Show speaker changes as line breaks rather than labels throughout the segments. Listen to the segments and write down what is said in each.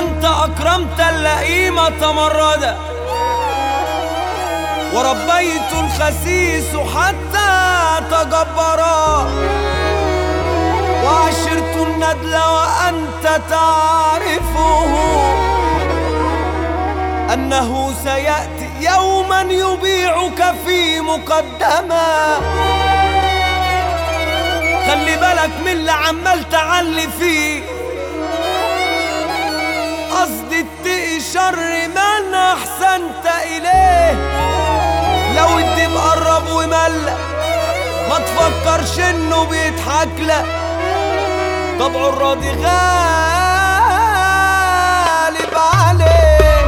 أنت أكرمت اللئيم تمردا وربيت الخسيس حتى تجبرا وعشرت الندل وأنت تعرفه أنه سيأتي يوما يبيعك في مقدمة خلي بالك من اللي عمال تعلي فيه قصدي اتقي شر من أحسنت إليه لو الدب قرب وملق ما تفكرش انه بيضحك لك طبعه الراضي غالب عليه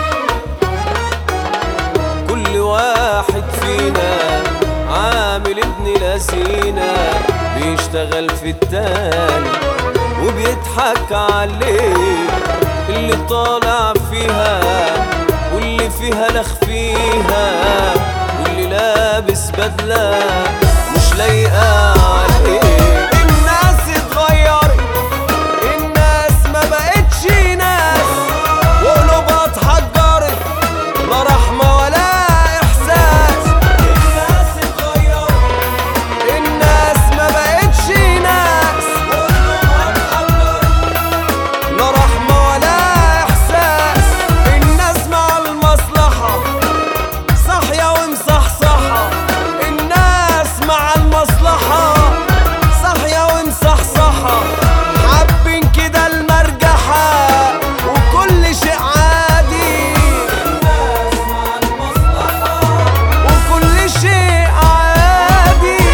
كل واحد فينا عامل ابن لذينة بيشتغل في التاني وبيضحك عليه اللي طالع فيها واللي فيها لخ فيها واللي لابس بدلة مش لايقة عليه الناس اتغيرت الناس ما بقتش ناس وقلوبها اتحجرت لا رحمة ولا إحساس الناس اتغيرت الناس ما بقتش ناس وقلوبها اتحجرت لا رحمة ولا إحساس الناس مع المصلحة صاحية ومصحصحة الناس مع المصلحة صاحية ومصحصحة حابين كده المرجحة وكل شيء عادي الناس مع المصلحة وكل شيء عادي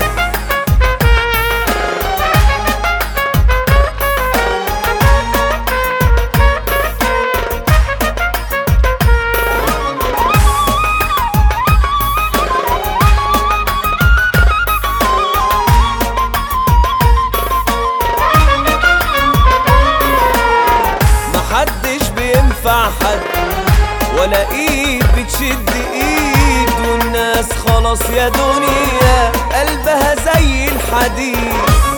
محدش بينفع حد ولا ايد بتشد ايد والناس خلاص يا دنيا قلبها زي الحديد